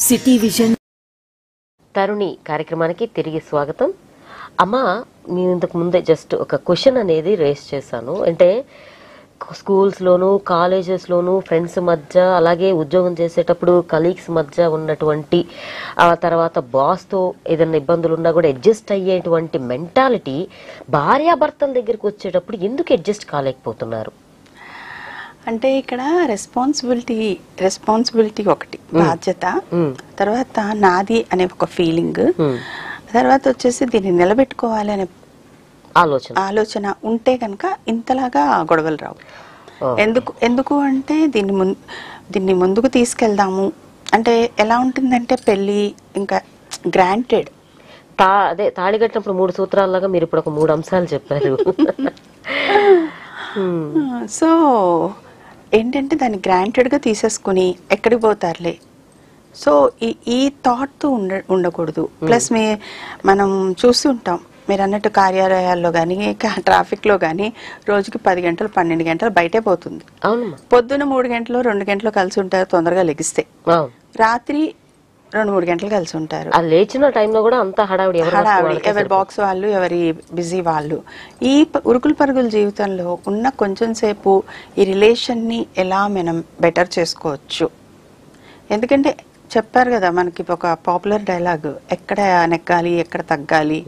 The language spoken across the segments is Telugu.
సిటీ విజన్ తరుణి కార్యక్రమానికి తిరిగి స్వాగతం అమ్మా నేను ఇంతకు ముందే జస్ట్ ఒక క్వశ్చన్ అనేది రేస్ చేశాను అంటే స్కూల్స్లోను కాలేజెస్లోను ఫ్రెండ్స్ మధ్య అలాగే ఉద్యోగం చేసేటప్పుడు కలీగ్స్ మధ్య ఉన్నటువంటి ఆ తర్వాత బాస్తో ఏదైనా ఇబ్బందులు ఉన్నా కూడా అడ్జస్ట్ అయ్యేటువంటి మెంటాలిటీ భార్యాభర్తల దగ్గరికి వచ్చేటప్పుడు ఎందుకు అడ్జస్ట్ కాలేకపోతున్నారు అంటే ఇక్కడ రెస్పాన్సిబిలిటీ రెస్పాన్సిబిలిటీ ఒకటి బాధ్యత మ్మ్. తర్వాత నాది అనే ఒక ఫీలింగ్ మ్మ్. తర్వాత వచ్చేసి దీన్ని నిలబెట్టుకోవాలి అనే ఆలోచన ఆలోచన ఉంటే కనుక ఇంతలాగా గొడవలు రావు ఓ. ఎందుకు ఎందుకు అంటే దీన్ని ముం దీన్ని ముందుకు తీసుకెళ్దాము అంటే ఎలా ఉంటుందంటే పెళ్ళి ఇంకా గ్రాంటెడ్ తా అదే తాళి కట్టినప్పుడు మూడు సూత్రాల్లాగా మీరు ఇప్పుడు ఒక మూడు అంశాలు చెప్పారు మ్మ్. సో ఏంటంటే దాన్ని గ్రాంటెడ్గా తీసేసుకుని ఎక్కడికి పోతారులే సో ఈ ఈ థాట్తో ఉండ ఉండకూడదు ప్లస్ మీ మనం చూస్తుంటాం మీరు అన్నట్టు కార్యాలయాల్లో కానీ ట్రాఫిక్లో కానీ రోజుకి పది గంటలు పన్నెండు గంటలు బయటే పోతుంది అవునమ్మా పొద్దున మూడు గంటలు రెండు గంటలు కలిసి ఉంటారు తొందరగా లెగిస్తే అవును రాత్రి రెండు మూడు గంటలు కలిసి ఉంటారు ఆ లేచిన టైంలో కూడా అంత హడావిడి ఎవరి వర్క్ హడావిడి వాళ్ళకే ఎవరి సరిపోతుంది. బాక్స్ వాళ్ళు ఎవరి బిజీ వాళ్ళు ఈ ప- ఉరుకుల పరుగుల జీవితంలో ఉన్న కొంచెం సేపు ఈ రిలేషన్ని ఎలా మనం బెటర్ చేసుకోవచ్చు ఎందుకంటే చెప్పారు కదా మనకి ఒక పాపులర్ డైలాగ్ ఎక్కడ నెగ్గాలి ఎక్కడ తగ్గాలి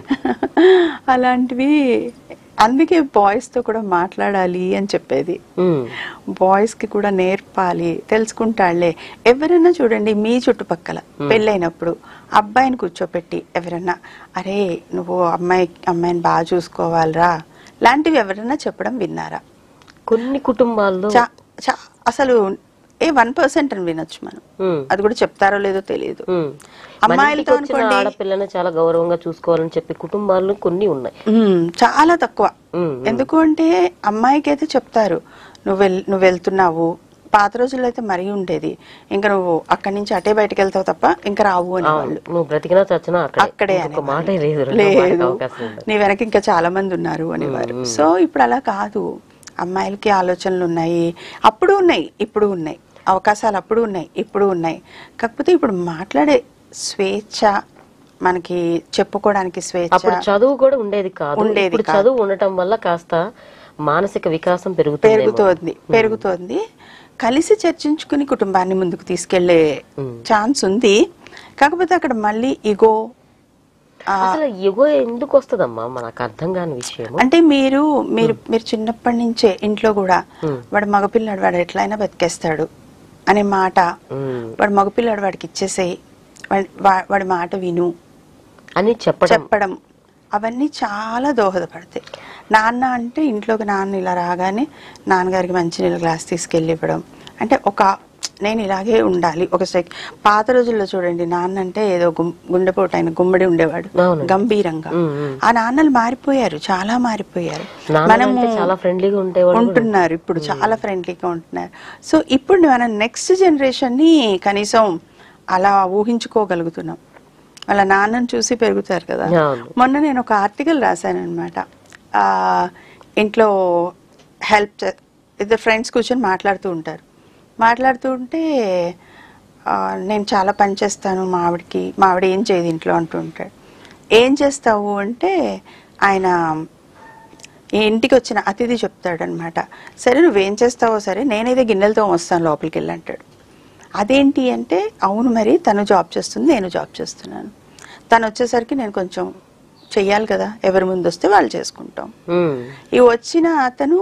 అలాంటివి అందుకే బాయ్స్ తో కూడా మాట్లాడాలి అని చెప్పేది మ్మ్. బాయ్స్ కి కూడా నేర్పాలి తెలుసుకుంటాళ్లే ఎవరైనా చూడండి మీ చుట్టుపక్కల పెళ్ళైనప్పుడు అబ్బాయిని కూర్చోపెట్టి ఎవరైనా అరే నువ్వు అమ్మాయి అమ్మాయిని బాగా చూసుకోవాలిరా లాంటివి ఎవరైనా చెప్పడం విన్నారా కొన్ని కుటుంబాల్లో చా- చా- అసలు ఏ వన్ పర్సెంట్ అని వినొచ్చు మనం మ్మ్. అది కూడా చెప్తారో లేదో తెలియదు మ్మ్. మన అమ్మాయిలతో ఇంటికి వచ్చిన అనుకోండి ఆడపిల్లని చాలా గౌరవంగా చూసుకోవాలని చెప్పి కుటుంబాలు కొన్ని ఉన్నాయి మ్మ్, చాలా తక్కువ మ్మ్. ఎందుకు అంటే అమ్మాయికి అయితే చెప్తారు నువ్వు వెల్ నువ్వు వెళ్తున్నావు పాత రోజుల్లో అయితే మరీ ఉండేది ఇంకా నువ్వు అక్కడి నుంచి అటే బయటకు వెళ్తావు తప్ప ఇంకా రావు అని అవును. వాళ్ళు నువ్వు బ్రతికినా చచ్చినా అక్కడే అక్కడే ఒక అనేవాళ్ళు. మాట లేదు రెండో మాటకి లేదు అవకాశం ఉండదు నీ వెనక ఇంకా చాలా మంది ఉన్నారు అనేవారు సో ఇప్పుడు అలా కాదు అమ్మాయిలకి ఆలోచనలు ఉన్నాయి అప్పుడు ఉన్నాయి ఇప్పుడు ఉన్నాయి అవకాశాలు అప్పుడు ఉన్నాయి ఇప్పుడు ఉన్నాయి కాకపోతే ఇప్పుడు మాట్లాడే స్వేచ్ఛ మనకి చెప్పుకోవడానికి స్వేచ్ఛ అప్పుడు చదువు కూడా ఉండేది కాదు ఉండేది ఇప్పుడు కాదు. చదువు ఉండటం వల్ల కాస్త మానసిక వికాసం పెరుగుతుంది పెరుగుతోంది పెరుగుతోంది కలిసి చర్చించుకుని కుటుంబాన్ని ముందుకు తీసుకెళ్లే ఛాన్స్ ఉంది కాకపోతే అక్కడ మళ్ళీ ఇగో అసలు ఎగో ఎందుకు వస్తుందమ్మా మనకు అర్థం కాని విషయం అంటే మీరు మీరు మీరు చిన్నప్పటి నుంచే ఇంట్లో కూడా వాడు మగపిల్లాడు వాడు ఎట్లయినా బతికేస్తాడు అనే మాట మ్మ్. వాడు మగపిల్లాడు వాడికి ఇచ్చేసేయి వాడి- వా- వాడి మాట విను అని చెప్పడం చెప్పడం అవన్నీ చాలా దోహదపడతాయి నాన్న అంటే ఇంట్లోకి నాన్న ఇలా రాగానే నాన్నగారికి మంచినీళ్ళ గ్లాస్ తీసుకెళ్ళి ఇవ్వడం అంటే ఒక నేను ఇలాగే ఉండాలి ఒక సెక్ పాత రోజుల్లో చూడండి నాన్న అంటే ఏదో గుం- గుండెపోటు ఆయన గుమ్మడి ఉండేవాడు అవును. గంభీరంగా మ్మ్, మ్మ్. ఆ నాన్నలు మారిపోయారు చాలా మారిపోయారు నాన్నలంటే చాలా ఫ్రెండ్లీగా ఉండేవాళ్ళు కూడా ఉంటున్నారు ఇప్పుడు చాలా ఫ్రెండ్లీగా ఉంటున్నారు సో ఇప్పుడు మనం నెక్స్ట్ జనరేషన్ ని కనీసం అలా ఊహించుకోగలుగుతున్నాం వాళ్ళ నాన్నని చూసి పెరుగుతారు కదా అవును. మొన్న నేను ఒక ఆర్టికల్ రాశాను అనమాట ఇంట్లో హెల్ప్ ఇద్దరు ఫ్రెండ్స్ కూర్చొని మాట్లాడుతూ ఉంటారు మాట్లాడుతూ ఉంటే ఆ, నేను చాలా పని చేస్తాను మా ఆవిడకి మా ఆవిడ ఏం చేయదు ఇంట్లో అంటూ ఉంటాడు ఏం చేస్తావు అంటే ఆయన ఈ ఇంటికి వచ్చిన అతిథి చెప్తాడు అనమాట సరే నువ్వేం చేస్తావో సరే నేనైతే గిన్నెలతో వస్తాను లోపలికి వెళ్ళి అంటాడు అదేంటి అంటే అవును మరి తను జాబ్ చేస్తుంది నేను జాబ్ చేస్తున్నాను తను వచ్చేసరికి నేను కొంచెం చెయ్యాలి కదా ఎవరి ముందు వస్తే వాళ్ళు చేసుకుంటాం మ్మ్. ఈ వచ్చిన అతను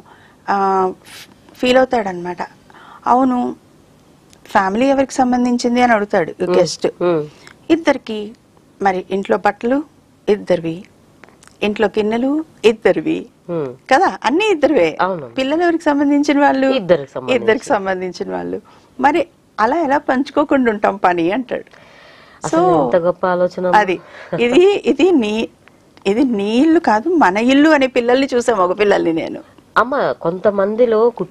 ఫీల్ అవుతాడనమాట అవును ఫ్యామిలీ ఎవరికి సంబంధించింది అని అడుగుతాడు గెస్ట్ మ్మ్. ఇద్దరికి మరి ఇంట్లో బట్టలు ఇద్దరివి ఇంట్లో గిన్నెలు ఇద్దరివి మ్మ్. కదా అన్ని ఇద్దరివే అవును. పిల్లలు ఎవరికి సంబంధించిన వాళ్ళు ఇద్దరికి సంబంధించి. ఇద్దరికి సంబంధించిన వాళ్ళు మరి అలా ఎలా పంచుకోకుండా ఉంటాం పని అంటాడు సో అసలు ఎంత గొప్ప ఆలోచన అది ఇది ఇది నీ ఇది నీ ఇల్లు కాదు మన ఇల్లు అనే పిల్లల్ని చూసాం ఒక పిల్లల్ని నేను అమ్మ కొంతమందిలో